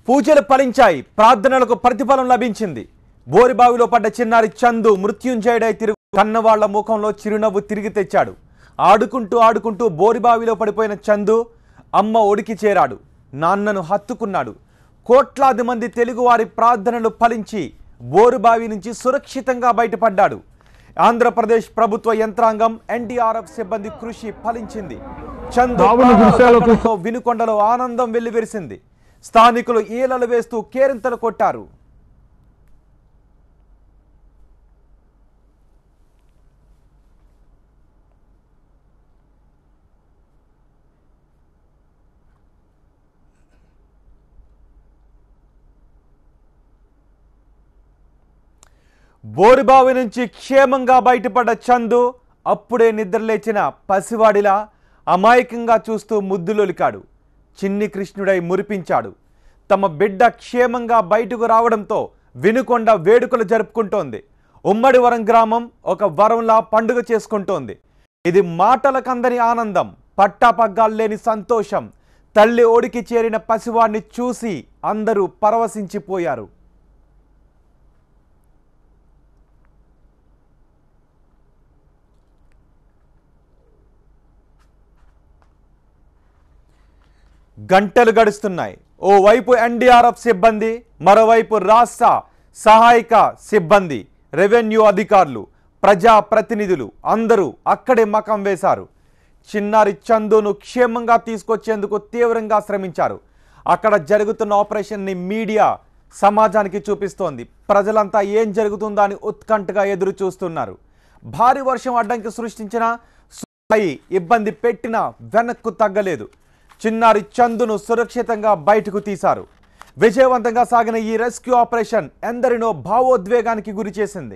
పూజలు ఫలించాయి ప్రార్థనలకు ప్రతిఫలం లభించింది బోరిబావిలో పడ్డ చిన్నారి చందు మృత్యుంజయుడై తిరుగు కన్నవాళ్ల ముఖంలో చిరునవ్వు తిరిగి తెచ్చాడు ఆడుకుంటూ ఆడుకుంటూ బోరిబావిలో పడిపోయిన చందు అమ్మ ఒడికి చేరాడు నాన్నను హత్తుకున్నాడు కోట్లాది మంది తెలుగువారి ప్రార్థనలు ఫలించి బోరుబావి నుంచి సురక్షితంగా బయటపడ్డాడు ఆంధ్రప్రదేశ్ ప్రభుత్వ యంత్రాంగం ఎన్డీఆర్ఎఫ్ సిబ్బంది కృషి ఫలించింది చందు బాబును దృశ్యాలు చూస్తూ- తో వినుకొండలో ఆనందం వెల్లివిరిసింది స్థానికులు ఈలలు వేస్తూ కేరింతలు కొట్టారు బోరుబావి నుంచి క్షేమంగా బయటపడ్డ చందు అప్పుడే నిద్రలేచిన పసివాడిలా అమాయకంగా చూస్తూ ముద్దులొలికాడు చిన్ని కృష్ణుడై మురిపించాడు తమ బిడ్డ క్షేమంగా బయటకు రావడంతో వినుకొండ వేడుకలు జరుపుకుంటోంది ఉమ్మడి వరం గ్రామం ఒక వరంలా పండుగ చేసుకుంటోంది ఇది మాటలకందని ఆనందం పట్టాపగ్గాల్లేని సంతోషం తల్లి ఓడికి చేరిన పసివాడిని చూసి అందరూ పరవశించిపోయారు గంటలు గడుస్తున్నాయి ఓవైపు ఎన్డీఆర్ఎఫ్ సిబ్బంది మరోవైపు రాష్ట్ర సహాయక సిబ్బంది రెవెన్యూ అధికారులు ప్రజా ప్రతినిధులు అందరూ అక్కడే మకం వేశారు చిన్నారి చందును క్షేమంగా తీసుకొచ్చేందుకు తీవ్రంగా శ్రమించారు అక్కడ జరుగుతున్న ఆపరేషన్ని మీడియా సమాజానికి చూపిస్తోంది ప్రజలంతా ఏం జరుగుతుందా అని ఉత్కంఠగా ఎదురు చూస్తున్నారు భారీ వర్షం అడ్డంకి సృష్టించిన సునామీ ఇబ్బంది పెట్టినా వెనక్కు తగ్గలేదు చిన్నారి చందును సురక్షితంగా బయటకు తీశారు విజయవంతంగా సాగిన ఈ రెస్క్యూ ఆపరేషన్ ఎందరినో భావోద్వేగానికి గురి చేసింది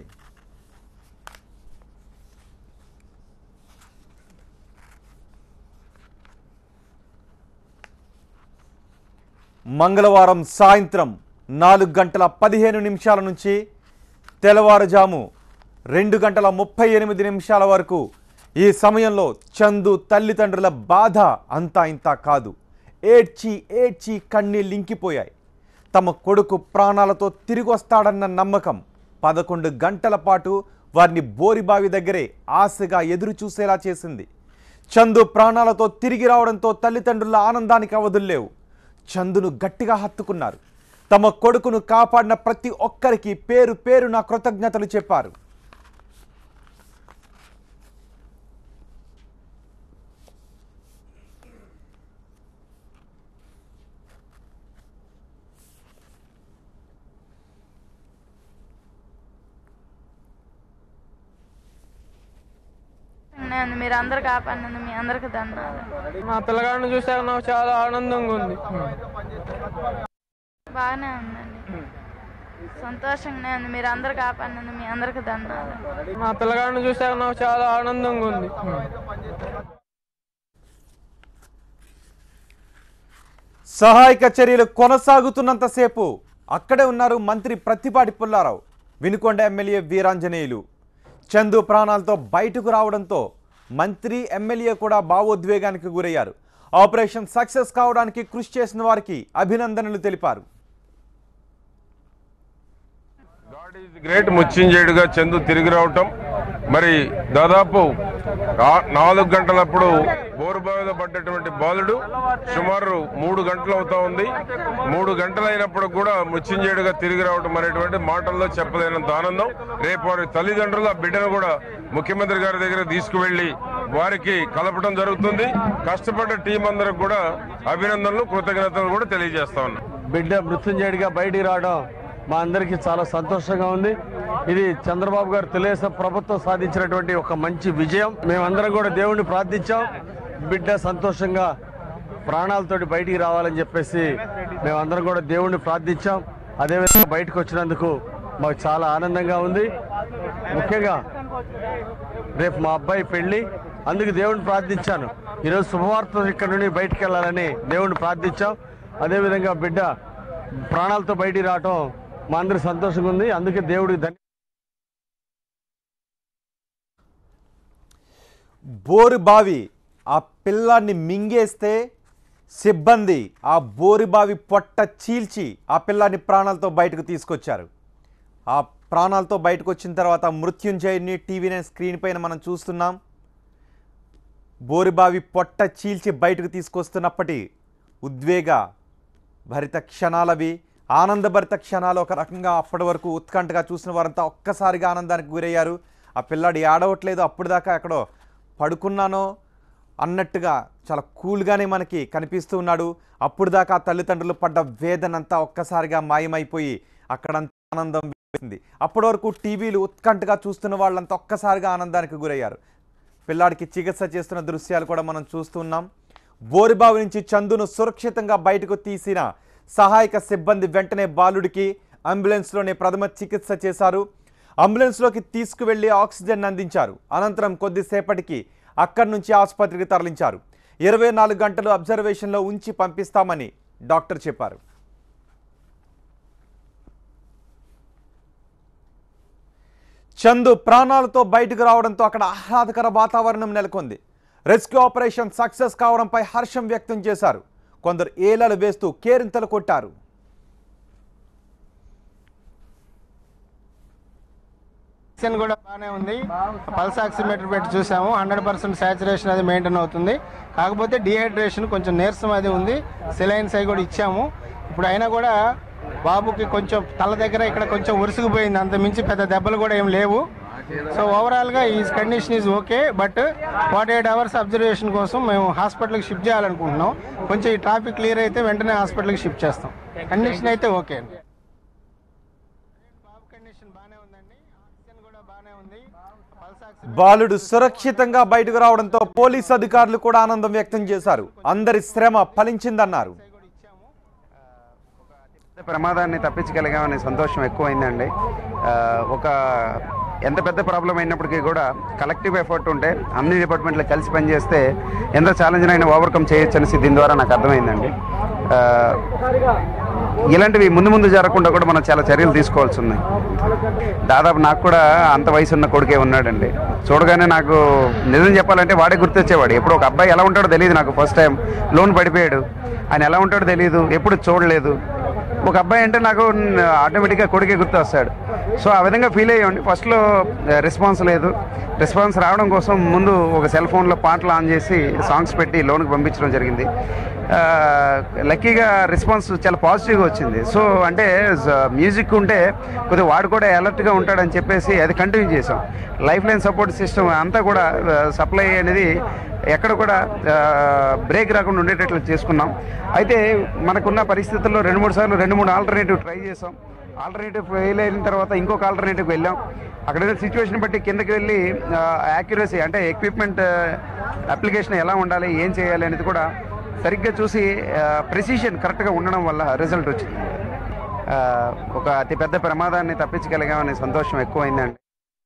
మంగళవారం సాయంత్రం నాలుగు గంటల పదిహేను నిమిషాల నుంచి తెల్లవారుజాము రెండు గంటల ముప్పై ఎనిమిది నిమిషాల వరకు ఈ సమయంలో చందు తల్లిదండ్రుల బాధ అంతా ఇంత కాదు ఏడ్చి ఏడ్చి కన్నీళ్ళు ఇంకిపోయాయి తమ కొడుకు ప్రాణాలతో తిరిగి వస్తాడన్న నమ్మకం పదకొండు గంటల పాటు వారిని బోరిబావి దగ్గరే ఆశగా ఎదురు చూసేలా చేసింది చందు ప్రాణాలతో తిరిగి రావడంతో తల్లిదండ్రుల ఆనందానికి అవధుల్లేవు చందును గట్టిగా హత్తుకున్నారు తమ కొడుకును కాపాడిన ప్రతి ఒక్కరికి పేరు పేరున కృతజ్ఞతలు చెప్పారు నేను మీరు అందరు కాపాడినందు మీ అందరికి దండాలు మా పిల్లగాడిని చూసాక నాకు చాలా ఆనందంగా ఉంది బాగానే ఉందండి సంతోషంగానే ఉంది మీరు అందరు కాపాడినందు మీ అందరికి దండాలు మా పిల్లగాడిని చూసాక నాకు చాలా ఆనందంగా ఉంది సహాయక చర్యలు కొనసాగుతున్నంతసేపు అక్కడే ఉన్నారు మంత్రి ప్రతిపాటి పుల్లారావు వినుకొండ ఎమ్మెల్యే వీరాంజనేయులు చందు ప్రాణాలతో బయటకు రావడంతో మంత్రి ఎమ్మెల్యే కూడా భావోద్వేగానికి గురయ్యారు ఆపరేషన్ సక్సెస్ కావడానికి కృషి చేసిన వారికి అభినందనలు తెలిపారు గాడ్ ఈజ్ గ్రేట్ ముచ్చింజేడుగా చందు తిరిగి రావటం మరి దాదాపు ఆ- నాలుగు గంటలప్పుడు బోరుబావిలో పడ్డటువంటి బాలుడు సుమారు మూడు గంటలు అవుతా ఉంది మూడు గంటలైనప్పుడు కూడా ముచ్చింజేడుగా తిరిగి రావటం అనేటువంటి మాటల్లో చెప్పలేనంత ఆనందం రేపు వారి తల్లిదండ్రులు ఆ బిడ్డను కూడా ముఖ్యమంత్రి గారి దగ్గర తీసుకువెళ్లి వారికి కలపడం జరుగుతుంది కష్టపడ్డ టీం అందరికి కూడా అభినందనలు కృతజ్ఞతలు కూడా తెలియజేస్తా ఉన్నాం బిడ్డ మృత్యుంజయుడిగా బయటికి రావడం మా అందరికీ చాలా సంతోషంగా ఉంది ఇది చంద్రబాబు గారు తెలుగుదేశం ప్రభుత్వం సాధించినటువంటి ఒక మంచి విజయం మేమందరం కూడా దేవుణ్ణి ప్రార్థించాం బిడ్డ సంతోషంగా ప్రాణాలతోటి బయటికి రావాలని చెప్పేసి మేమందరం కూడా దేవుణ్ణి ప్రార్థించాం అదేవిధంగా బయటకు వచ్చినందుకు మాకు చాలా ఆనందంగా ఉంది ముఖ్యంగా రేపు మా అబ్బాయి పెళ్లి అందుకు దేవుణ్ణి ప్రార్థించాను ఈరోజు శుభవార్త ఇక్కడ నుండి బయటికి వెళ్ళాలని దేవుణ్ణి ప్రార్థించాం అదేవిధంగా బిడ్డ ప్రాణాలతో బయటికి రావటం మా అందరి సంతోషంగా ఉంది అందుకే దేవుడికి ధన్య బోరు బావి ఆ పిల్లాన్ని మింగేస్తే సిబ్బంది ఆ బోరిబావి పొట్ట చీల్చి ఆ పిల్లాన్ని ప్రాణాలతో బయటకు తీసుకొచ్చారు ఆ ప్రాణాలతో బయటకు వచ్చిన తర్వాత మృత్యుంజయుని టీవీ నైన్ స్క్రీన్ పైన మనం చూస్తున్నాం బోరిబావి పొట్ట చీల్చి బయటకు తీసుకొస్తున్నప్పటి ఉద్వేగ భరిత క్షణాలవి ఆనందభరిత క్షణాలు ఒక రకంగా అప్పటి వరకు ఉత్కంఠగా చూసిన వారంతా ఒక్కసారిగా ఆనందానికి గురయ్యారు ఆ పిల్లాడు ఏడవట్లేదు అప్పుడు దాకా ఎక్కడో పడుకున్నానో అన్నట్టుగా చాలా కూల్గానే మనకి కనిపిస్తూ ఉన్నాడు అప్పుడు దాకా ఆ తల్లిదండ్రులు పడ్డ వేదనంతా ఒక్కసారిగా మాయమైపోయి అక్కడంతా ఆనందం వేసింది అప్పటి వరకు టీవీలు ఉత్కంఠగా చూస్తున్న వాళ్ళంతా ఒక్కసారిగా ఆనందానికి గురయ్యారు పిల్లాడికి చికిత్స చేస్తున్న దృశ్యాలు కూడా మనం చూస్తున్నాం బోరిబావి నుంచి చందును సురక్షితంగా బయటకు తీసిన సహాయక సిబ్బంది వెంటనే బాలుడికి అంబులెన్స్లోనే ప్రథమ చికిత్స చేశారు అంబులెన్స్లోకి తీసుకువెళ్లి ఆక్సిజన్ అందించారు అనంతరం కొద్దిసేపటికి అక్కడి నుంచి ఆసుపత్రికి తరలించారు ఇరవై నాలుగు గంటలు అబ్జర్వేషన్లో ఉంచి పంపిస్తామని డాక్టర్ చెప్పారు చందు ప్రాణాలతో బయటకు రావడంతో అక్కడ ఆహ్లాదకర వాతావరణం నెలకొంది రెస్క్యూ ఆపరేషన్ సక్సెస్ కావడంపై హర్షం వ్యక్తం చేశారు కొందరు ఏలలు వేస్తూ కేరింతలు కొట్టారు ఆక్సిజన్ కూడా బాగానే ఉంది పల్స్ ఆక్సిమీటర్ పెట్టి చూసాము హండ్రెడ్ పర్సెంట్ సాచురేషన్ అది మెయింటైన్ అవుతుంది కాకపోతే డిహైడ్రేషన్ కొంచెం నీరసం అది ఉంది సెలైన్స్ అవి కూడా ఇచ్చాము ఇప్పుడు అయినా కూడా బాబుకి కొంచెం తల దగ్గర ఇక్కడ కొంచెం ఉరుసుకుపోయింది అంత మించి పెద్ద దెబ్బలు కూడా ఏం లేవు సో ఓవరాల్గా ఈ condition is okay but forty eight hours observation కోసం మేము హాస్పిటల్కి షిఫ్ట్ చేయాలనుకుంటున్నాం కొంచెం ఈ ట్రాఫిక్ క్లియర్ అయితే వెంటనే హాస్పిటల్కి షిఫ్ట్ చేస్తాం కండిషన్ అయితే ఓకే అండి బాబు కండిషన్ బాగానే ఉందండి ఆక్సిజన్ కూడా బాగానే ఉంది పల్స్ ఆక్సిజన్ బాలుడు సురక్షితంగా బయటకు రావడంతో పోలీస్ అధికారులు కూడా ఆనందం వ్యక్తం చేశారు అందరి శ్రమ ఫలించిందన్నారు కూడా ఇచ్చాము పెద్ద ప్రమాదాన్ని తప్పించగలిగామనే సంతోషం ఎక్కువైందండి ఆ, ఒక ఎంత పెద్ద ప్రాబ్లం అయినప్పటికీ కూడా కలెక్టివ్ ఎఫర్ట్ ఉంటే అన్ని డిపార్ట్మెంట్లు కలిసి పనిచేస్తే ఎంత ఛాలెంజ్ అయినా ఓవర్కమ్ చేయొచ్చు అనేసి దీని ద్వారా నాకు అర్థమైందండి ఆ, ఇలాంటివి ముందు ముందు జరగకుండా కూడా మనం చాలా చర్యలు తీసుకోవాల్సి ఉన్నాయి దాదాపు నాకు కూడా అంత వయసు ఉన్న కొడుకే ఉన్నాడండి చూడగానే నాకు నిజం చెప్పాలంటే వాడే గుర్తొచ్చేవాడు ఎప్పుడు ఒక అబ్బాయి ఎలా ఉంటాడో తెలియదు నాకు ఫస్ట్ టైం లోన్ పడిపోయాడు ఆయన ఎలా ఉంటాడో తెలియదు ఎప్పుడు చూడలేదు ఒక అబ్బాయి అంటే నాకు ఆటోమేటిక్గా కొడుకే గుర్తు వస్తాడు సో ఆ విధంగా ఫీల్ అయ్యండి ఫస్ట్లో రెస్పాన్స్ లేదు రెస్పాన్స్ రావడం కోసం ముందు ఒక సెల్ ఫోన్లో పాటలు ఆన్ చేసి సాంగ్స్ పెట్టి లోన్కి పంపించడం జరిగింది ఆ, లక్కీగా రెస్పాన్స్ చాలా పాజిటివ్గా వచ్చింది సో అంటే మ్యూజిక్ ఉంటే కొద్దిగా వాడు కూడా అలర్ట్గా ఉంటాడని చెప్పేసి అది కంటిన్యూ చేసాం లైఫ్ లైన్ సపోర్ట్ సిస్టమ్ అంతా కూడా సప్లై అనేది ఎక్కడ కూడా బ్రేక్ రాకుండా ఉండేటట్లు చేసుకున్నాం అయితే మనకున్న పరిస్థితుల్లో రెండు మూడు సార్లు రెండు మూడు ఆల్టర్నేటివ్ ట్రై చేసాం ఆల్టర్నేటివ్ ఫెయిల్ అయిన తర్వాత ఇంకొక ఆల్టర్నేటివ్కి వెళ్ళాం అక్కడ సిచ్యువేషన్ బట్టి కిందకి వెళ్ళి యాక్యురసీ అంటే ఎక్విప్మెంట్ అప్లికేషన్ ఎలా ఉండాలి ఏం చేయాలి అనేది కూడా సరిగ్గా చూసి ప్రెసిషన్ కరెక్ట్గా ఉండడం వల్ల రిజల్ట్ వచ్చింది ఆ, ఒక అతిపెద్ద ప్రమాదాన్ని తప్పించగలిగామనే సంతోషం ఎక్కువైందండి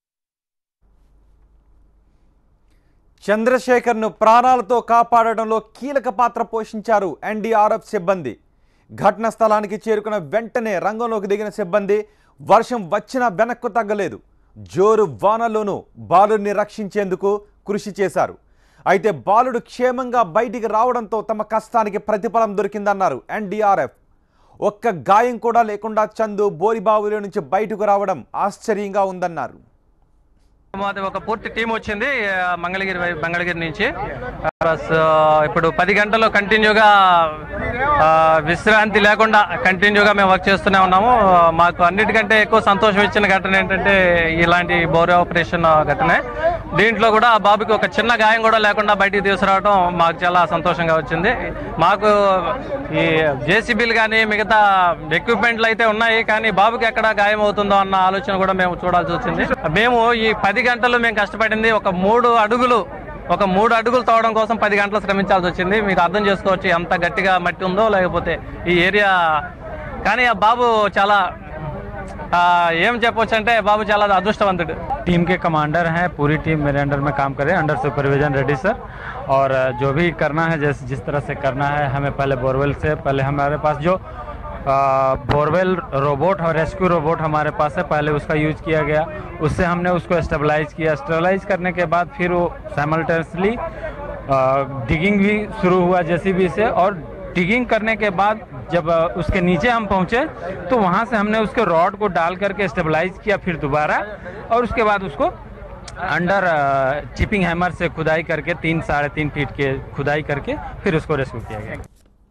చంద్రశేఖర్ను ప్రాణాలతో కాపాడడంలో కీలక పాత్ర పోషించారు ఎన్డీఆర్ఎఫ్ సిబ్బంది ఘటన స్థలానికి చేరుకున్న వెంటనే రంగంలోకి దిగిన సిబ్బంది వర్షం వచ్చినా వెనక్కు తగ్గలేదు జోరు వానలోనూ బాలుడిని రక్షించేందుకు కృషి చేశారు అయితే బాలుడు క్షేమంగా బయటికి రావడంతో తమ కష్టానికి ప్రతిఫలం దొరికిందన్నారు ఎన్డీఆర్ఎఫ్ ఒక్క గాయం కూడా లేకుండా చందు బోరిబావులో నుంచి బయటకు రావడం ఆశ్చర్యంగా ఉందన్నారు మాది ఒక పూర్తి టీం వచ్చింది ఆ, మంగళగిరి వై- మంగళగిరి నుంచి ఆ, ప్లస్ ఆ, ఇప్పుడు పది గంటలు కంటిన్యూగా ఆ, విశ్రాంతి లేకుండా కంటిన్యూగా మేము వర్క్ చేస్తూనే ఉన్నాము ఆ, మాకు అన్నిటికంటే ఎక్కువ సంతోషం ఇచ్చిన ఘటన ఏంటంటే ఇలాంటి బోర్ ఆపరేషన్ ఘటనే దీంట్లో కూడా ఆ బాబుకి ఒక చిన్న గాయం కూడా లేకుండా బయటికి తీసుకురావడం మాకు చాలా సంతోషంగా వచ్చింది మాకు ఈ జేసీబీలు కానీ మిగతా ఎక్విప్మెంట్లు అయితే ఉన్నాయి కానీ బాబుకి ఎక్కడ గాయం అవుతుందో అన్న ఆలోచన కూడా మేము చూడాల్సి వచ్చింది మేము ఈ పది గంటలు మేము కష్టపడింది ఒక మూడు అడుగులు ఒక మూడు అడుగులు తోవడం కోసం పది గంటలు శ్రమించాల్సి వచ్చింది మీరు అర్థం చేసుకోవచ్చు ఎంత గట్టిగా మట్టి ఉందో లేకపోతే ఈ ఏరియా కానీ ఆ బాబు చాలా ఆ, ఏం చెప్పొచ్చు అంటే బాబు చాలా అదృష్టవంతుడు टीम के कमांडर हैं पूरी टीम मेरे अंडर में काम कर रहे हैं अंडर सुपरविजन रेडी सर और अ, जो भी करना है जिस जिस तरह से करना है हमें पहले बोरवेल से पहले हमारे पास जो बोरवेल रोबोट और रेस्क्यू रोबोट हमारे पास है पहले उसका यूज किया गया उससे हमने उसको स्टेबलाइज किया स्टेबलाइज करने के बाद फिर वो साइमल्टेनियसली डिगिंग भी शुरू हुआ जेसीबी से और डिगिंग करने के बाद जब अ, उसके नीचे हम पहुंचे तो वहां से हमने उसके रॉड को डाल करके स्टेबलाइज किया फिर दोबारा और उसके बाद उसको अंडर चिपिंग हैमर से खुदाई करके तीन साढ़े तीन फीट के खुदाई करके फिर उसको रेस्क्यू किया गया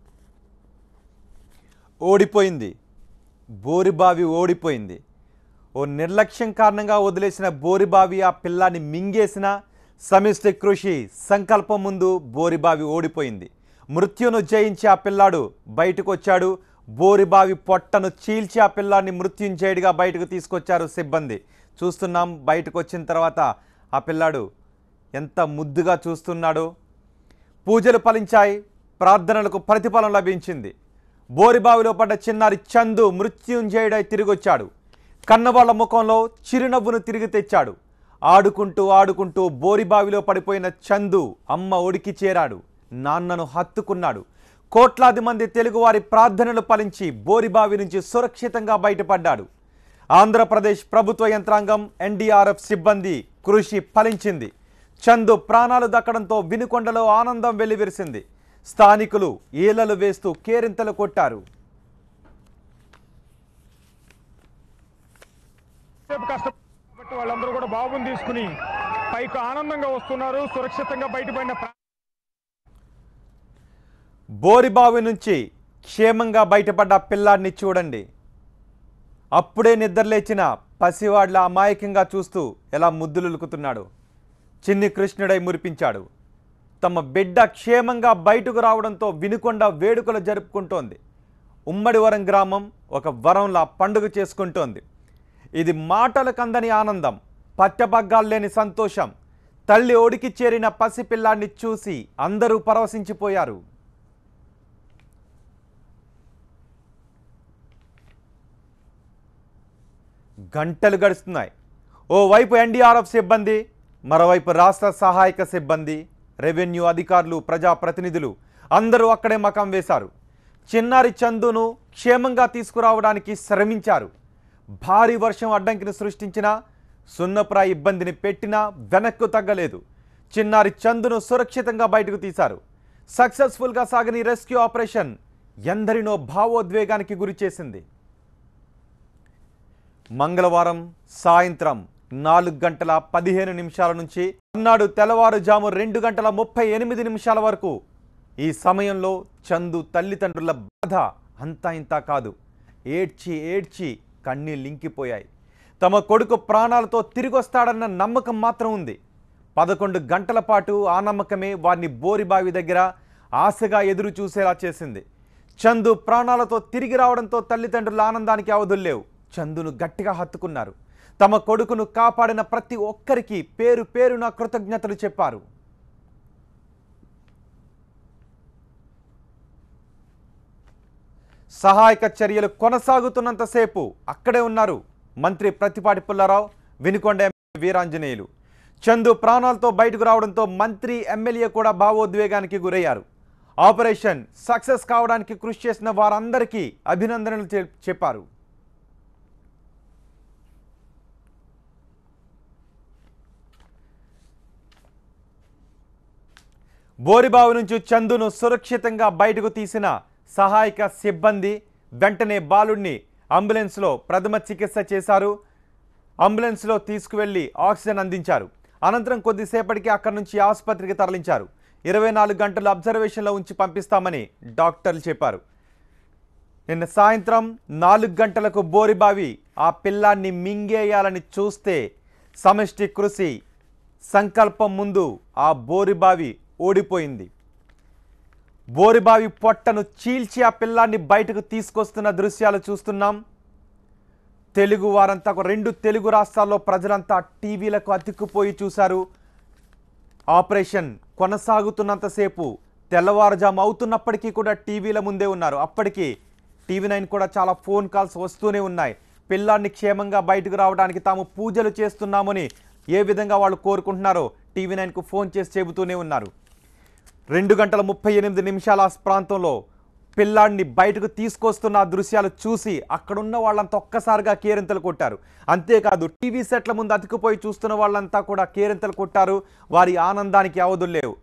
ఓడిపోయింది బోరిబావి ఓడిపోయింది ఓ నిర్లక్ష్యం కారణంగా వదిలేసిన బోరిబావి ఆ పిల్లాన్ని మింగేసిన సమిష్టి కృషి సంకల్పం ముందు బోరిబావి ఓడిపోయింది మృత్యును జయించి ఆ పిల్లాడు బయటకు వచ్చాడు బోరిబావి పొట్టను చీల్చి ఆ పిల్లాన్ని మృత్యుంజయుడిగా బయటకు తీసుకొచ్చారు సిబ్బంది చూస్తున్నాం బయటకు వచ్చిన తర్వాత ఆ పిల్లాడు ఎంత ముద్దుగా చూస్తున్నాడో పూజలు ఫలించాయి ప్రార్థనలకు ప్రతిఫలం లభించింది బోరిబావిలో పడ్డ చిన్నారి చందు మృత్యుంజయుడై తిరిగొచ్చాడు కన్నవాళ్ల ముఖంలో చిరునవ్వును తిరిగి తెచ్చాడు ఆడుకుంటూ ఆడుకుంటూ బోరిబావిలో పడిపోయిన చందు అమ్మ ఒడికి చేరాడు నాన్నను హత్తుకున్నాడు కోట్లాది మంది తెలుగువారి ప్రార్థనలు ఫలించి బోరిబావి నుంచి సురక్షితంగా బయటపడ్డాడు ఆంధ్రప్రదేశ్ ప్రభుత్వ యంత్రాంగం ఎన్డీఆర్ఎఫ్ సిబ్బంది కృషి ఫలించింది చందు ప్రాణాలు దక్కడంతో వినుకొండలో ఆనందం వెల్లివిరిసింది స్థానికులు ఈలలు వేస్తూ కేరింతలు కొట్టారు సేపు కష్టపడి వాళ్ళందరూ కూడా బాబుని తీసుకుని పైకి ఆనందంగా వస్తున్నారు సురక్షితంగా బయటపడిన ప్రా- బోరిబావి నుంచి క్షేమంగా బయటపడ్డ పిల్లాడిని చూడండి అప్పుడే నిద్రలేచిన పసివాడ్ల అమాయకంగా చూస్తూ ఎలా ముద్దులులుకుతున్నాడు చిన్ని కృష్ణుడై మురిపించాడు తమ బిడ్డ క్షేమంగా బయటకు రావడంతో వినుకొండ వేడుకలు జరుపుకుంటోంది ఉమ్మడి వరం గ్రామం ఒక వరంలా పండుగ చేసుకుంటోంది ఇది మాటలకు అందని ఆనందం పట్టపగ్గాలు లేని సంతోషం తల్లి ఒడికి చేరిన పసిపిల్లాన్ని చూసి అందరూ పరవశించిపోయారు గంటలు గడుస్తున్నాయి ఓవైపు ఎన్డీఆర్ఎఫ్ సిబ్బంది మరోవైపు రాష్ట్ర సహాయక సిబ్బంది రెవెన్యూ అధికారులు ప్రజాప్రతినిధులు అందరూ అక్కడే మకం వేశారు చిన్నారి చందును క్షేమంగా తీసుకురావడానికి శ్రమించారు భారీ వర్షం అడ్డంకిని సృష్టించిన సున్నప్రాయ ఇబ్బందిని పెట్టినా వెనక్కు తగ్గలేదు చిన్నారి చందును సురక్షితంగా బయటకు తీశారు సక్సెస్ఫుల్గా సాగని రెస్క్యూ ఆపరేషన్ ఎందరినో భావోద్వేగానికి గురిచేసింది మంగళవారం సాయంత్రం నాలుగు గంటల పదిహేను నిమిషాల నుంచి అన్నాడు తెల్లవారుజాము రెండు గంటల ముప్పై ఎనిమిది నిమిషాల వరకు ఈ సమయంలో చందు తల్లిదండ్రుల బాధ అంతా ఇంతా కాదు ఏడ్చి ఏడ్చి కన్నీళ్ళింకిపోయాయి తమ కొడుకు ప్రాణాలతో తిరిగొస్తాడన్న నమ్మకం మాత్రం ఉంది పదకొండు గంటల పాటు ఆ నమ్మకమే వారిని బోరిబావి దగ్గర ఆశగా ఎదురు చూసేలా చేసింది చందు ప్రాణాలతో తిరిగి రావడంతో తల్లిదండ్రుల ఆనందానికి అవధుల్లేవు చందును గట్టిగా హత్తుకున్నారు తమ కొడుకును కాపాడిన ప్రతి ఒక్కరికి పేరు పేరున కృతజ్ఞతలు చెప్పారు సహాయక చర్యలు కొనసాగుతున్నంతసేపు అక్కడే ఉన్నారు మంత్రి ప్రతిపాటి పుల్లారావు వినుకొండ ఎమ్మెల్యే వీరాంజనేయులు చందు ప్రాణాలతో బయటకు రావడంతో మంత్రి ఎమ్మెల్యే కూడా భావోద్వేగానికి గురయ్యారు ఆపరేషన్ సక్సెస్ కావడానికి కృషి చేసిన వారందరికీ అభినందనలు చె- చెప్పారు బోరిబావి నుంచి చందును సురక్షితంగా బయటకు తీసిన సహాయక సిబ్బంది వెంటనే బాలుడిని అంబులెన్స్లో ప్రథమ చికిత్స చేశారు అంబులెన్స్లో తీసుకువెళ్లి ఆక్సిజన్ అందించారు అనంతరం కొద్దిసేపటికి అక్కడి నుంచి ఆసుపత్రికి తరలించారు ఇరవై నాలుగు గంటలు అబ్జర్వేషన్లో ఉంచి పంపిస్తామని డాక్టర్లు చెప్పారు నిన్న సాయంత్రం నాలుగు గంటలకు బోరిబావి ఆ పిల్లాన్ని మింగేయాలని చూస్తే సమష్టి కృషి సంకల్పం ముందు ఆ బోరిబావి ఓడిపోయింది బోరిబావి పొట్టను చీల్చి ఆ పిల్లాన్ని బయటకు తీసుకొస్తున్న దృశ్యాలు చూస్తున్నాం తెలుగు వారంతా ఒక రెండు తెలుగు రాష్ట్రాల్లో ప్రజలంతా టీవీలకు అతిక్కుపోయి చూశారు ఆపరేషన్ కొనసాగుతున్నంతసేపు తెల్లవారుజాము అవుతున్నప్పటికీ కూడా టీవీల ముందే ఉన్నారు అప్పటికి టీవీ నైన్ కూడా చాలా ఫోన్ కాల్స్ వస్తూనే ఉన్నాయి పిల్లాన్ని క్షేమంగా బయటకు రావడానికి తాము పూజలు చేస్తున్నామని ఏ విధంగా వాళ్ళు కోరుకుంటున్నారో టీవీ నైన్కు ఫోన్ చేసి చెబుతూనే ఉన్నారు రెండు గంటల ముప్పై ఎనిమిది నిమిషాల ఆ ప్రాంతంలో పిల్లాడిని బయటకు తీసుకొస్తున్న ఆ దృశ్యాలు చూసి అక్కడున్న వాళ్ళంతా ఒక్కసారిగా కేరింతలు కొట్టారు అంతేకాదు టీవీ సెట్ల ముందు అతికిపోయి చూస్తున్న వాళ్ళంతా కూడా కేరింతలు కొట్టారు వారి ఆనందానికి అవధులు లేవు ఓ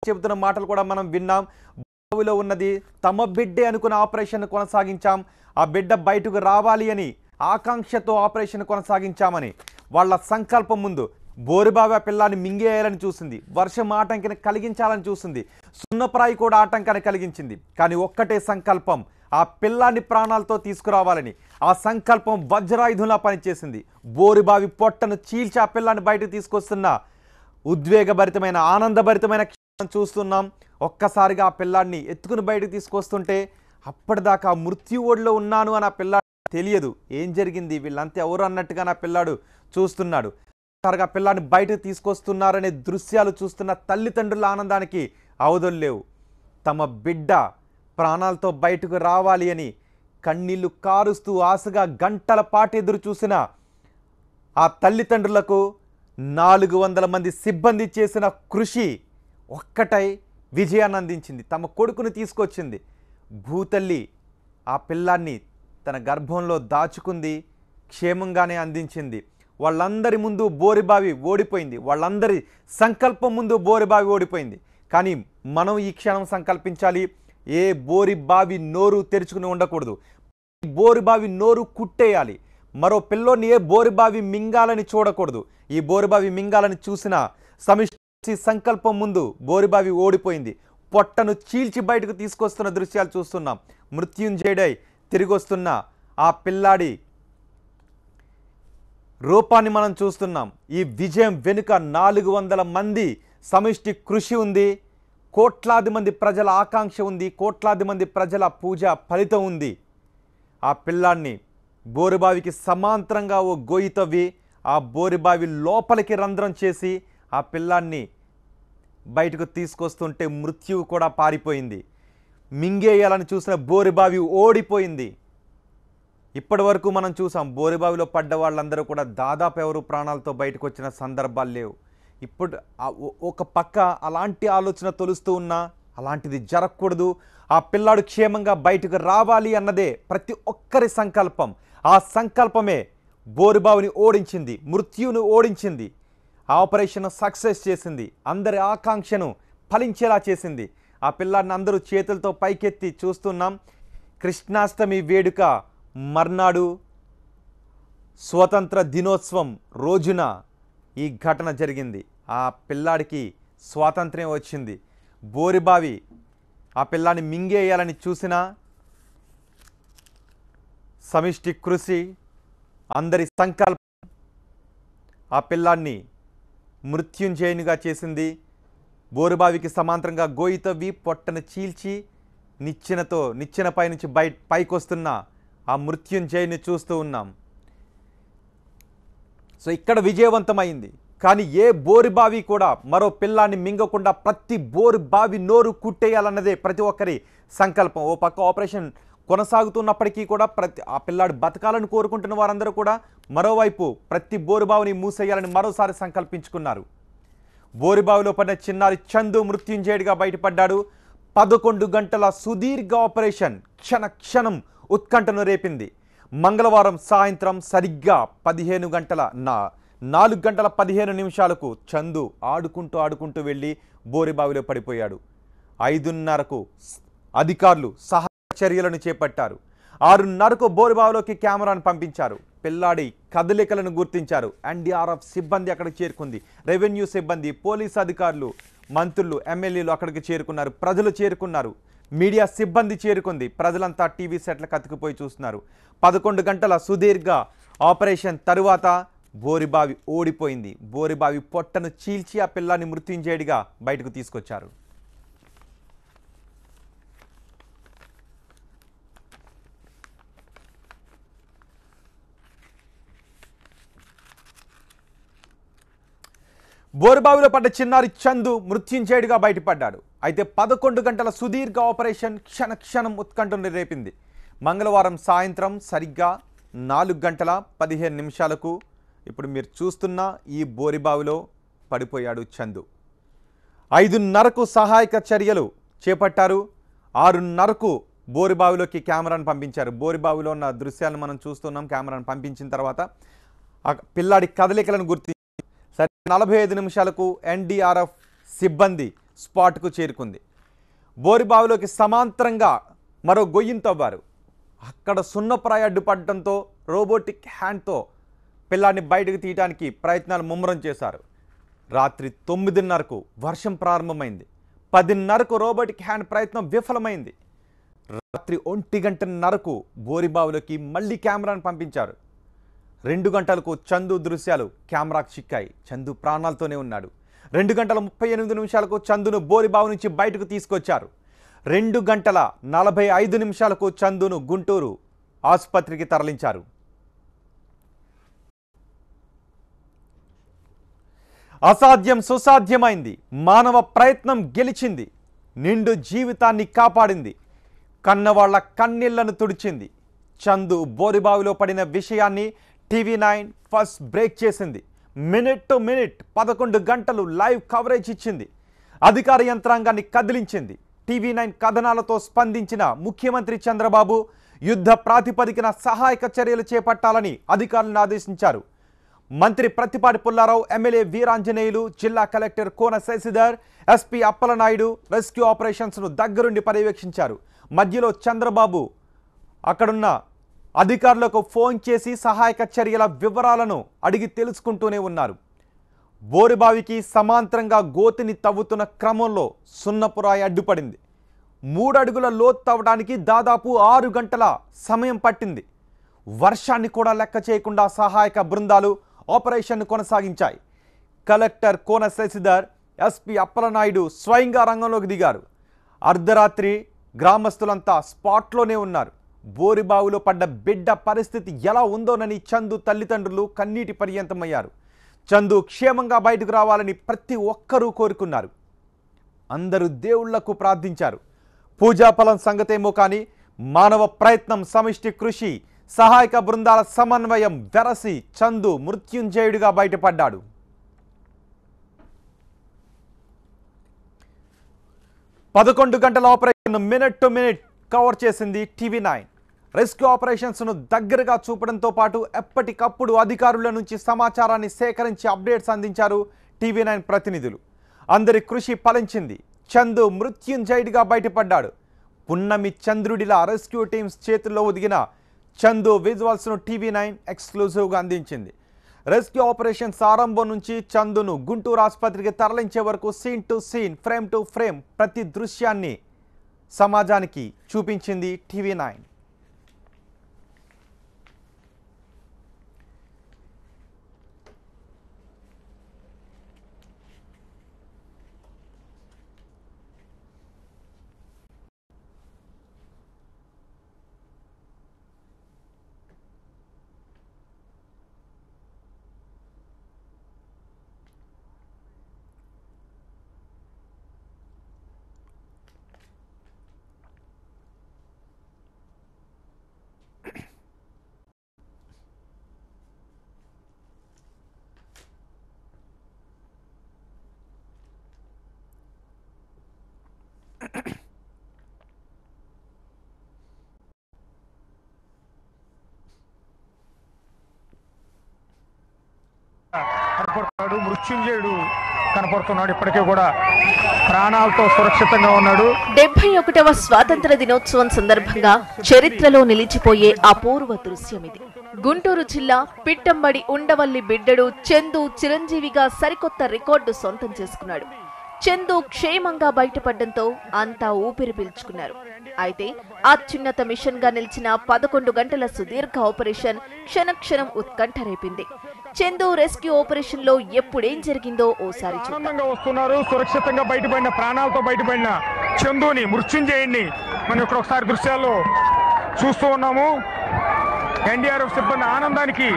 చెబుతున్న మాటలు కూడా మనం విన్నాం బావిలో ఉన్నది తమ బిడ్డే అనుకున్న ఆపరేషన్ కొనసాగించాం ఆ బిడ్డ బయటకు రావాలి అని ఆకాంక్షతో ఆపరేషన్ కొనసాగించామని వాళ్ళ సంకల్పం ముందు బోరిబావి ఆ పిల్లాన్ని మింగేయాలని చూసింది వర్షం ఆటంకిని కలిగించాలని చూసింది సున్నప్రాయి కూడా ఆటంకాన్ని కలిగించింది కానీ ఒక్కటే సంకల్పం ఆ పిల్లాన్ని ప్రాణాలతో తీసుకురావాలని ఆ సంకల్పం వజ్రాయుధంలా పనిచేసింది బోరిబావి పొట్టను చీల్చి ఆ పిల్లాన్ని బయటకు తీసుకొస్తున్న ఉద్వేగభరితమైన ఆనందభరితమైన క్షణం చూస్తున్నాం ఒక్కసారిగా ఆ పిల్లాడిని ఎత్తుకుని బయటకు తీసుకొస్తుంటే అప్పటిదాకా మృత్యు ఒడిలో ఉన్నాను అని ఆ పిల్లాడు తెలియదు ఏం జరిగింది వీళ్ళంతా ఎవరు అన్నట్టుగా నా పిల్లాడు చూస్తున్నాడు ఒక్కసారిగా ఆ పిల్లాడిని బయటకు తీసుకొస్తున్నారనే దృశ్యాలు చూస్తున్న తల్లిదండ్రుల ఆనందానికి అవధులు లేవు తమ బిడ్డ ప్రాణాలతో బయటకు రావాలి అని కన్నీళ్లు కారుస్తూ ఆశగా గంటల పాటు ఎదురు చూసిన ఆ తల్లిదండ్రులకు నాలుగు వందల మంది సిబ్బంది చేసిన కృషి ఒక్కటై విజయాన్ని అందించింది తమ కొడుకును తీసుకొచ్చింది భూతల్లి ఆ పిల్లాన్ని తన గర్భంలో దాచుకుంది క్షేమంగానే అందించింది వాళ్ళందరి ముందు బోరిబావి ఓడిపోయింది వాళ్ళందరి సంకల్పం ముందు బోరిబావి ఓడిపోయింది కానీ మనం ఈ క్షణం సంకల్పించాలి ఏ బోరి బావి నోరు తెరుచుకుని ఉండకూడదు బోరిబావి నోరు కుట్టేయాలి మరో పిల్లోని ఏ బోరిబావి మింగాలని చూడకూడదు ఈ బోరిబావి మింగాలని చూసిన సమిష్టి సంకల్పం ముందు బోరిబావి ఓడిపోయింది పొట్టను చీల్చి బయటకు తీసుకొస్తున్న దృశ్యాలు చూస్తున్నాం మృత్యుంజయుడై తిరిగి వస్తున్న ఆ పిల్లాడి రూపాన్ని మనం చూస్తున్నాం ఈ విజయం వెనుక నాలుగు వందల మంది సమిష్టి కృషి ఉంది కోట్లాది మంది ప్రజల ఆకాంక్ష ఉంది కోట్లాది మంది ప్రజల పూజ ఫలితం ఉంది ఆ పిల్లాన్ని బోరుబావికి సమాంతరంగా ఓ గొయ్యి తవ్వి ఆ బోరుబావి లోపలికి రంధ్రం చేసి ఆ పిల్లాన్ని బయటకు తీసుకొస్తుంటే మృత్యువు కూడా పారిపోయింది మింగేయాలని చూసిన బోరుబావి ఓడిపోయింది ఇప్పటి వరకు మనం చూసాం బోరిబావిలో పడ్డ వాళ్ళందరూ కూడా దాదాపు ఎవరు ప్రాణాలతో బయటకు వచ్చిన సందర్భాలు లేవు ఇప్పుడు ఆ ఒ- ఒక పక్క అలాంటి ఆలోచన తొలుస్తూ ఉన్నా అలాంటిది జరగకూడదు ఆ పిల్లాడు క్షేమంగా బయటకు రావాలి అన్నదే ప్రతి ఒక్కరి సంకల్పం ఆ సంకల్పమే బోరుబావిని ఓడించింది మృత్యువును ఓడించింది ఆ ఆపరేషన్ సక్సెస్ చేసింది అందరి ఆకాంక్షను ఫలించేలా చేసింది ఆ పిల్లాడిని అందరూ చేతులతో పైకెత్తి చూస్తున్నాం కృష్ణాష్టమి వేడుక మర్నాడు స్వతంత్ర దినోత్సవం రోజున ఈ ఘటన జరిగింది ఆ పిల్లాడికి స్వాతంత్ర్యం వచ్చింది బోరిబావి ఆ పిల్లాన్ని మింగేయాలని చూసినా సమిష్టి కృషి అందరి సంకల్పం ఆ పిల్లాన్ని మృత్యుంజయునిగా చేసింది బోరుబావికి సమాంతరంగా గోయి తవ్వి పొట్టను చీల్చి నిచ్చెనతో నిచ్చెన పైనుంచి బయ పైకొస్తున్న ఆ మృత్యుంజయుని చూస్తూ ఉన్నాం సో ఇక్కడ విజయవంతమైంది కానీ ఏ బోరు బావి కూడా మరో పిల్లాన్ని మింగకుండా ప్రతి బోరు బావి నోరు కుట్టేయాలన్నదే ప్రతి ఒక్కరి సంకల్పం ఓ పక్క ఆపరేషన్ కొనసాగుతున్నప్పటికీ కూడా ప్రతి ఆ పిల్లాడు బతకాలని కోరుకుంటున్న వారందరూ కూడా మరోవైపు ప్రతి బోరుబావిని మూసేయాలని మరోసారి సంకల్పించుకున్నారు బోరుబావిలో పడిన చిన్నారి చందు మృత్యుంజయుడిగా బయటపడ్డాడు పదకొండు గంటల సుదీర్ఘ ఆపరేషన్ క్షణ క్షణం ఉత్కంఠను రేపింది మంగళవారం సాయంత్రం సరిగ్గా పదిహేను గంటల నా నాలుగు గంటల పదిహేను నిమిషాలకు చందు ఆడుకుంటూ ఆడుకుంటూ వెళ్ళి బోరిబావిలో పడిపోయాడు ఐదున్నరకు స్- అధికారులు సహాయ చర్యలను చేపట్టారు ఆరున్నరకు బోరుబావిలోకి కెమెరాను పంపించారు పిల్లాడి కదలికలను గుర్తించారు ఎన్డీఆర్ఎఫ్ సిబ్బంది అక్కడికి చేరుకుంది రెవెన్యూ సిబ్బంది పోలీస్ అధికారులు మంత్రులు ఎమ్మెల్యేలు అక్కడికి చేరుకున్నారు ప్రజలు చేరుకున్నారు మీడియా సిబ్బంది చేరుకుంది ప్రజలంతా టీవీ సెట్లకు అతుకుపోయి చూస్తున్నారు పదకొండు గంటల సుదీర్ఘ ఆపరేషన్ తరువాత బోరిబావి ఓడిపోయింది బోరిబావి పొట్టను చీల్చి ఆ పిల్లాన్ని మృత్యుంజయుడిగా బయటకు తీసుకొచ్చారు బోరుబావిలో పడ్డ చిన్నారి చందు మృత్యుంజయుడిగా బయటపడ్డాడు అయితే పదకొండు గంటల సుదీర్ఘ ఆపరేషన్ క్షణ క్షణం ఉత్కంఠను రేపింది మంగళవారం సాయంత్రం సరిగ్గా నాలుగు గంటల పదిహేను నిమిషాలకు ఇప్పుడు మీరు చూస్తున్న ఈ బోరిబావిలో పడిపోయాడు చందు ఐదున్నరకు సహాయక చర్యలు చేపట్టారు ఆరున్నరకు బోరిబావిలోకి కెమెరాను పంపించారు బోరిబావిలో ఉన్న దృశ్యాలను మనం చూస్తున్నాం కెమెరాను పంపించిన తర్వాత ఆ పిల్లాడి కదలికలను గుర్తి సరే నలభై ఐదు నిమిషాలకు ఎన్డీఆర్ఎఫ్ సిబ్బంది స్పాట్కు చేరుకుంది బోరిబావిలోకి సమాంతరంగా మరో గొయ్యిని తవ్వారు అక్కడ సున్నప్రాయ అడ్డుపడటంతో రోబోటిక్ హ్యాండ్తో పిల్లాన్ని బయటకు తీయడానికి ప్రయత్నాలు ముమ్మరం చేశారు రాత్రి తొమ్మిదిన్నరకు వర్షం ప్రారంభమైంది పదిన్నరకు రోబోటిక్ హ్యాండ్ ప్రయత్నం విఫలమైంది రాత్రి ఒంటి గంటన్నరకు బోరిబావిలోకి మళ్ళీ కెమెరాను పంపించారు రెండు గంటలకు చందు దృశ్యాలు కెమెరాకు చిక్కాయి చందు ప్రాణాలతోనే ఉన్నాడు రెండు గంటల ముప్పై ఎనిమిది నిమిషాలకు చందును బోరిబావి నుంచి బయటకు తీసుకొచ్చారు రెండు గంటల నలభై ఐదు నిమిషాలకు చందును గుంటూరు ఆసుపత్రికి తరలించారు అసాధ్యం సుసాధ్యమైంది మానవ ప్రయత్నం గెలిచింది నిండు జీవితాన్ని కాపాడింది కన్నవాళ్ల కన్నీళ్లను తుడిచింది చందు బోరిబావిలో పడిన విషయాన్ని టీవీ నైన్ ఫస్ట్ బ్రేక్ చేసింది మినిట్ టు మినిట్ పదకొండు గంటలు లైవ్ కవరేజ్ ఇచ్చింది అధికార యంత్రాంగాన్ని కదిలించింది టీవీ నైన్ కథనాలతో స్పందించిన ముఖ్యమంత్రి చంద్రబాబు యుద్ధ ప్రాతిపదికన సహాయక చర్యలు చేపట్టాలని అధికారులను ఆదేశించారు మంత్రి ప్రతిపాటి పుల్లారావు ఎమ్మెల్యే వీరాంజనేయులు జిల్లా collector Kona Sasidhar SP Appalanaidu rescue ఆపరేషన్స్ను దగ్గరుండి పర్యవేక్షించారు మధ్యలో చంద్రబాబు అక్కడున్న అధికారులకు ఫోన్ చేసి సహాయక చర్యల వివరాలను అడిగి తెలుసుకుంటూనే ఉన్నారు బోరుబావికి సమాంతరంగా గోతిని తవ్వుతున్న క్రమంలో సున్నపురాయి అడ్డుపడింది మూడు అడుగుల లోతు తవ్వడానికి దాదాపు ఆరు గంటల సమయం పట్టింది వర్షాన్ని కూడా లెక్క చేయకుండా సహాయక బృందాలు ఆపరేషన్ను కొనసాగించాయి కలెక్టర్ కోన శశిధర్ ఎస్పీ అప్పలనాయుడు స్వయంగా రంగంలోకి దిగారు అర్ధరాత్రి గ్రామస్తులంతా స్పాట్లోనే ఉన్నారు బోరిబావులో పడ్డ బిడ్డ పరిస్థితి ఎలా ఉందోనని చందు తల్లిదండ్రులు కన్నీటి పర్యంతమయ్యారు చందు క్షేమంగా బయటకు రావాలని ప్రతి ఒక్కరూ కోరుకున్నారు అందరూ దేవుళ్లకు ప్రార్థించారు పూజాఫలం సంగతేమో కానీ మానవ ప్రయత్నం సమిష్టి కృషి సహాయక బృందాల సమన్వయం వెరసి చందు మృత్యుంజయుడిగా బయటపడ్డాడు పదకొండు గంటల operation minute to minute cover చేసింది టీవీ నైన్ రెస్క్యూ ఆపరేషన్స్ను దగ్గరగా చూపడంతో పాటు ఎప్పటికప్పుడు అధికారుల నుంచి సమాచారాన్ని సేకరించి అప్డేట్స్ అందించారు టీవీ నైన్ ప్రతినిధులు అందరి కృషి ఫలించింది చందు మృత్యుంజయుడిగా బయటపడ్డాడు పున్నమి చంద్రుడిలా రెస్క్యూ టీమ్స్ చేతుల్లో ఒదిగిన చందు విజువల్స్ను టీవీ నైన్ ఎక్స్క్లూజివ్గా అందించింది రెస్క్యూ ఆపరేషన్స్ ఆరంభం నుంచి చందును గుంటూరు ఆసుపత్రికి తరలించే వరకు scene to scene frame to frame ప్రతి దృశ్యాన్ని సమాజానికి చూపించింది టీవీ నైన్ కనపడుతున్నాడు మృత్యుంజయుడు కనపడుతున్నాడు ఇప్పటికే కూడా ప్రాణాలతో సురక్షితంగా ఉన్నాడు డెబ్బై ఒకటవ స్వాతంత్ర దినోత్సవం సందర్భంగా చరిత్రలో నిలిచిపోయే అపూర్వ దృశ్యం ఇది గుంటూరు జిల్లా పిట్టంబడి ఉండవల్లి బిడ్డడు చందు చిరంజీవిగా సరికొత్త రికార్డు సొంతం చేసుకున్నాడు చందు క్షేమంగా బయటపడడంతో అంతా ఊపిరి పీల్చుకున్నారు అయితే అత్యున్నత మిషన్ గా నిలిచిన పదకొండు గంటల సుదీర్ఘ ఆపరేషన్ క్షణక్షణం ఉత్కంఠ రేపింది చందు రెస్క్యూ ఆపరేషన్ లో ఎప్పుడేం జరిగిందో ఓసారి చూద్దాం ఆనందంగా వస్తున్నారు సురక్షితంగా బయటపడిన ప్రాణాలతో బయటపడిన చందుని మృత్యుంజయుడిని మనం ఇక్కడ ఒకసారి దృశ్యాల్లో చూస్తూ ఉన్నాము ఎన్డీఆర్ఎఫ్ సిబ్బంది ఆనందానికి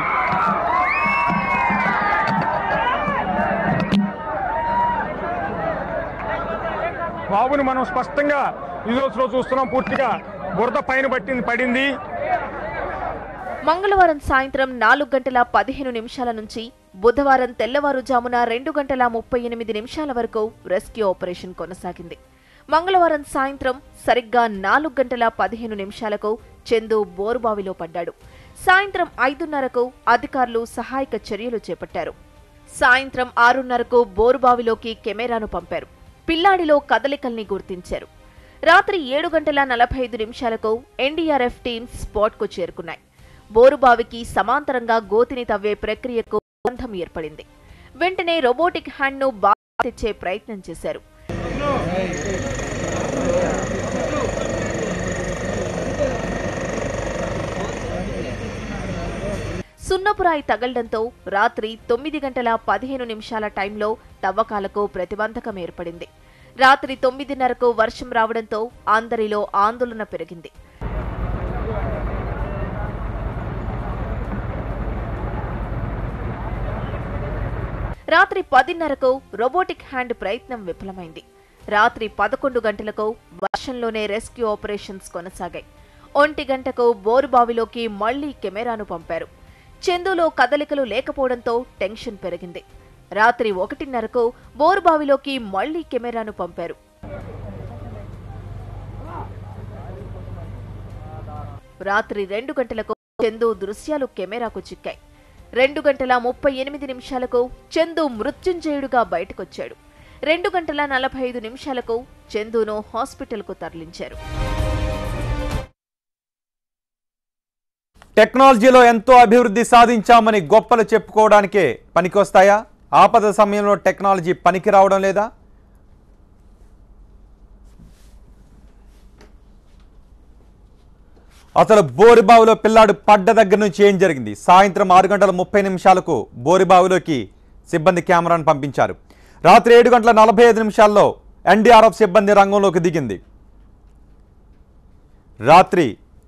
బాబుని మనం స్పష్టంగా విజువల్స్ లో చూస్తున్నాం పూర్తిగా బురద పైన పట్టింది పడింది మంగళవారం సాయంత్రం నాలుగు గంటల పదిహేను నిమిషాల నుంచి బుధవారం తెల్లవారుజామున రెండు గంటల ముప్పై ఎనిమిది నిమిషాల వరకు రెస్క్యూ ఆపరేషన్ కొనసాగింది మంగళవారం సాయంత్రం సరిగ్గా నాలుగు గంటల పదిహేను నిమిషాలకు చందు బోరుబావిలో పడ్డాడు సాయంత్రం ఐదున్నరకు అధికారులు సహాయక చర్యలు చేపట్టారు సాయంత్రం ఆరున్నరకు బోరుబావిలోకి కెమెరాను పంపారు పిల్లాడిలో కదలికల్ని గుర్తించారు రాత్రి ఏడు గంటల నలభై ఐదు నిమిషాలకు ఎన్డీఆర్ఎఫ్ టీమ్స్ స్పాట్కు చేరుకున్నాయి బోరుబావికి సమాంతరంగా గోతిని తవ్వే ప్రక్రియకు బంధం ఏర్పడింది వెంటనే రోబోటిక్ హ్యాండ్ను బాగా తెచ్చే ప్రయత్నం చేశారు సున్నపురాయి తగలడంతో రాత్రి తొమ్మిది గంటల పదిహేను నిమిషాల టైంలో తవ్వకాలకు ప్రతిబంధకం ఏర్పడింది రాత్రి తొమ్మిదిన్నరకు వర్షం రావడంతో అందరిలో ఆందోళన పెరిగింది రాత్రి పదిన్నరకు రోబోటిక్ హ్యాండ్ ప్రయత్నం విఫలమైంది రాత్రి పదకొండు గంటలకు వర్షంలోనే రెస్క్యూ ఆపరేషన్స్ కొనసాగాయి ఒంటి గంటకు బోరుబావిలోకి మళ్లీ కెమెరాను పంపారు చందులో కదలికలు లేకపోవడంతో టెన్షన్ పెరిగింది రాత్రి ఒకటిన్నరకు బోరుబావిలోకి మళ్లీ కెమెరాను పంపారు రాత్రి రెండు గంటలకు చందు దృశ్యాలు కెమెరాకు చిక్కాయి రెండు గంటల ముప్పై ఎనిమిది నిమిషాలకు చందు మృత్యుంజయుడుగా బయటకొచ్చాడు రెండు గంటల నలభై ఐదు నిమిషాలకు చందును హాస్పిటల్కు తరలించారు టెక్నాలజీలో ఎంతో అభివృద్ధి సాధించామని గొప్పలు చెప్పుకోవడానికే పనికొస్తాయా ఆపద సమయంలో టెక్నాలజీ పనికి రావడం లేదా అసలు బోరిబావిలో పిల్లాడు పడ్డ దగ్గర నుంచి ఏం జరిగింది సాయంత్రం ఆరు గంటల ముప్పై నిమిషాలకు బోరిబావిలోకి సిబ్బంది కెమెరాను పంపించారు రాత్రి ఏడు గంటల నలభై ఐదు నిమిషాల్లో ఎన్డీఆర్ఎఫ్ సిబ్బంది రంగంలోకి దిగింది రాత్రి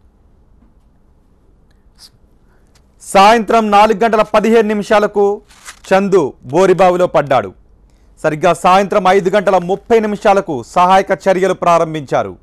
సాయంత్రం నాలుగు గంటల పదిహేను నిమిషాలకు చందు బోరిబావిలో పడ్డాడు సరిగ్గా సాయంత్రం ఐదు గంటల ముప్పై నిమిషాలకు సహాయక చర్యలు ప్రారంభించారు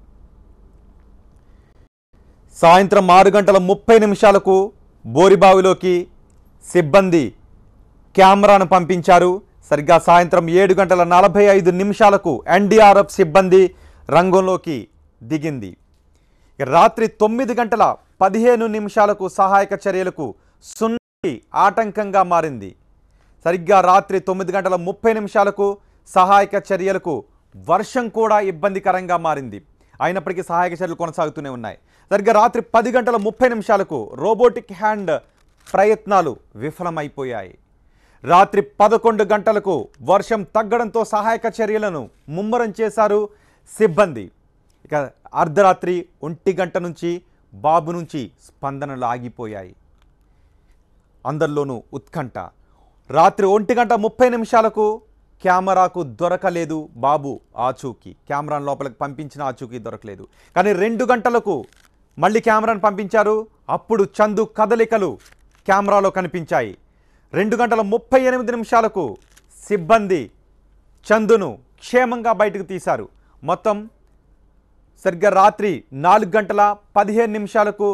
సాయంత్రం ఆరు గంటల ముప్పై నిమిషాలకు బోరిబావిలోకి సిబ్బంది కెమెరాను పంపించారు సరిగ్గా సాయంత్రం ఏడు గంటల నలభై ఐదు నిమిషాలకు ఎన్డీఆర్ఎఫ్ సిబ్బంది రంగంలోకి దిగింది ఇక రాత్రి తొమ్మిది గంటల పదిహేను నిమిషాలకు సహాయక చర్యలకు సున్నటి ఆటంకంగా మారింది సరిగ్గా రాత్రి తొమ్మిది గంటల ముప్పై నిమిషాలకు సహాయక చర్యలకు వర్షం కూడా ఇబ్బందికరంగా మారింది అయినప్పటికీ సహాయక చర్యలు కొనసాగుతూనే ఉన్నాయి సరిగ్గా రాత్రి పది గంటల ముప్పై నిమిషాలకు రోబోటిక్ హ్యాండ్ ప్రయత్నాలు విఫలమైపోయాయి రాత్రి పదకొండు గంటలకు వర్షం తగ్గడంతో సహాయక చర్యలను ముమ్మరం చేశారు సిబ్బంది ఇక అర్ధరాత్రి ఒంటి గంట నుంచి బాబు నుంచి స్పందనలు ఆగిపోయాయి అందరిలోనూ ఉత్కంఠ రాత్రి ఒంటి గంట ముప్పై నిమిషాలకు కెమెరాకు దొరకలేదు బాబు ఆచూకీ కెమెరాను లోపలికి పంపించిన ఆచూకీ దొరకలేదు కానీ రెండు గంటలకు మళ్ళీ కెమెరాను పంపించారు అప్పుడు చందు కదలికలు కెమెరాలో కనిపించాయి రెండు గంటల ముప్పై ఎనిమిది నిమిషాలకు సిబ్బంది చందును క్షేమంగా బయటకు తీశారు మొత్తం సరిగ్గా రాత్రి నాలుగు గంటల పదిహేను నిమిషాలకు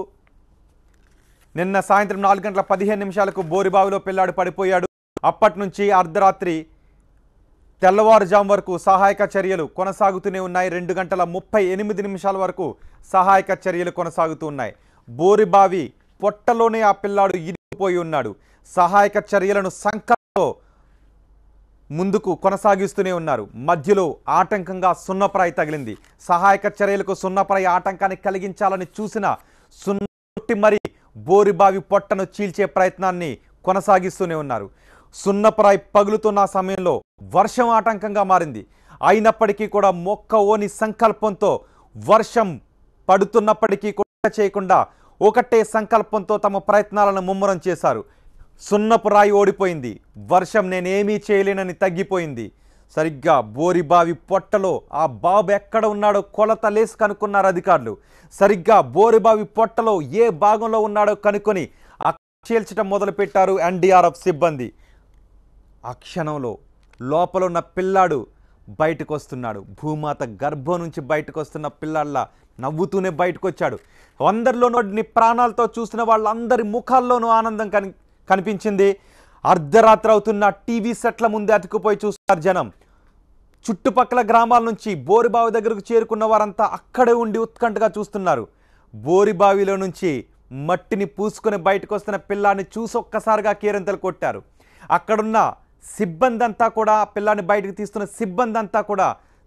నిన్న సాయంత్రం నాలుగు గంటల పదిహేను నిమిషాలకు బోరిబావిలో పిల్లాడు పడిపోయాడు అప్పటి నుంచి అర్ధరాత్రి తెల్లవారుజాము వరకు సహాయక చర్యలు కొనసాగుతూనే ఉన్నాయి రెండు గంటల ముప్పై ఎనిమిది నిమిషాల వరకు సహాయక చర్యలు కొనసాగుతూ ఉన్నాయి బోరిబావి పొట్టలోనే ఆ పిల్లాడు ఇరిగిపోయి ఉన్నాడు సహాయక చర్యలను సంకల్పంతో ముందుకు కొనసాగిస్తూనే ఉన్నారు మధ్యలో ఆటంకంగా సున్నప్రాయి తగిలింది సహాయక చర్యలకు సున్నప్రాయి ఆటంకాన్ని కలిగించాలని చూసిన సున్నటి మరి బోరిబావి పొట్టను చీల్చే ప్రయత్నాన్ని కొనసాగిస్తూనే ఉన్నారు సున్నప్రాయి పగులుతున్న సమయంలో వర్షం ఆటంకంగా మారింది అయినప్పటికీ కూడా మొక్క ఓని సంకల్పంతో వర్షం పడుతున్నప్పటికీ కూడా చేయకుండా ఒకటే సంకల్పంతో తమ ప్రయత్నాలను ముమ్మరం చేశారు సున్నపు రాయి ఓడిపోయింది వర్షం నేనేమీ చేయలేనని తగ్గిపోయింది సరిగ్గా బోరిబావి పొట్టలో ఆ బాబు ఎక్కడ ఉన్నాడో కొలత లేసి కనుక్కున్నారు అధికారులు సరిగ్గా బోరిబావి పొట్టలో ఏ భాగంలో ఉన్నాడో కనుక్కొని అక్కడ చీల్చడం మొదలుపెట్టారు ఎన్డీఆర్ఎఫ్ సిబ్బంది ఆ క్షణంలో లోపల ఉన్న పిల్లాడు బయటకు వస్తున్నాడు భూమాత గర్భం నుంచి బయటకు వస్తున్న పిల్లాళ్ళ నవ్వుతూనే బయటకు వచ్చాడు అందరిలోనూ ప్రాణాలతో చూసిన వాళ్ళందరి ముఖాల్లోనూ ఆనందం కని కనిపించింది అర్ధరాత్రి అవుతున్న టీవీ సెట్ల ముందే అతుకుపోయి చూస్తున్నారు జనం చుట్టుపక్కల గ్రామాల నుంచి బోరిబావి దగ్గరకు చేరుకున్న వారంతా అక్కడే ఉండి ఉత్కంఠగా చూస్తున్నారు బోరిబావిలో నుంచి మట్టిని పూసుకొని బయటకు వస్తున్న పిల్లాన్ని చూసి ఒక్కసారిగా కేరింతలు కొట్టారు అక్కడున్న సిబ్బంది అంతా కూడా ఆ పిల్లాన్ని బయటకు తీస్తున్న సిబ్బంది అంతా కూడా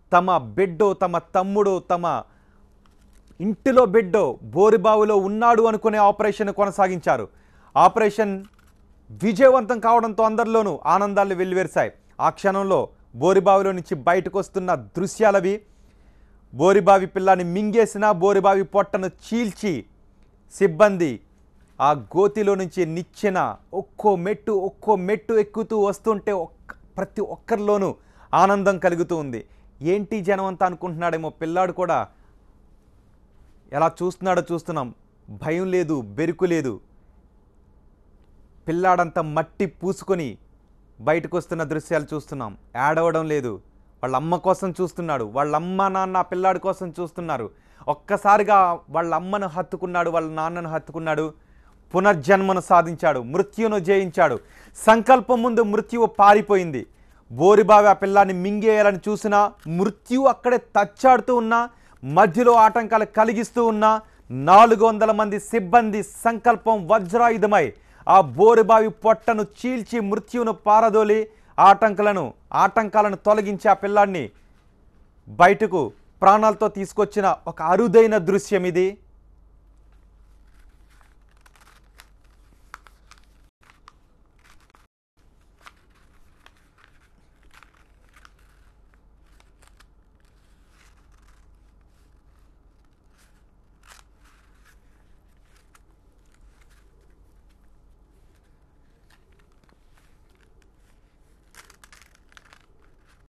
తమ బిడ్డో తమ తమ్ముడు తమ ఇంటిలో బిడ్డో బోరిబావిలో ఉన్నాడు అనుకునే ఆపరేషన్ కొనసాగించారు ఆపరేషన్ విజయవంతం కావడంతో అందరిలోనూ ఆనందాలు వెల్లివేశాయి ఆ క్షణంలో బోరిబావిలో నుంచి బయటకు వస్తున్న దృశ్యాలవి బోరిబావి పిల్లాన్ని మింగేసిన బోరిబావి పొట్టను చీల్చి సిబ్బంది ఆ గోతిలో నుంచి నిచ్చెన ఒక్కో మెట్టు ఒక్కో మెట్టు ఎక్కుతూ వస్తుంటే ఒక్క ప్రతి ఒక్కరిలోనూ ఆనందం కలుగుతూ ఉంది ఏంటి జనం అంతా అనుకుంటున్నాడేమో పిల్లాడు కూడా ఎలా చూస్తున్నాడో చూస్తున్నాం భయం లేదు బెరుకు లేదు పిల్లాడంతా మట్టి పూసుకొని బయటకు వస్తున్న దృశ్యాలు చూస్తున్నాం ఏడవడం లేదు వాళ్ళ అమ్మ కోసం చూస్తున్నాడు వాళ్ళ అమ్మ నాన్న ఆ పిల్లాడి కోసం చూస్తున్నారు ఒక్కసారిగా వాళ్ళ అమ్మను హత్తుకున్నాడు వాళ్ళ నాన్నను హత్తుకున్నాడు పునర్జన్మను సాధించాడు మృత్యును జయించాడు సంకల్పం ముందు మృత్యువు పారిపోయింది బోరిబావి ఆ పిల్లాన్ని మింగేయాలని చూసినా మృత్యు అక్కడే తచ్చాడుతూ ఉన్నా మధ్యలో ఆటంకాలు కలిగిస్తూ ఉన్నా నాలుగు వందల మంది సిబ్బంది సంకల్పం వజ్రాయుధమై ఆ బోరుబావి పొట్టను చీల్చి మృత్యువును పారదోలి ఆటంకాలను ఆటంకాలను తొలగించి ఆ పిల్లాన్ని బయటకు ప్రాణాలతో తీసుకొచ్చిన ఒక అరుదైన దృశ్యం ఇది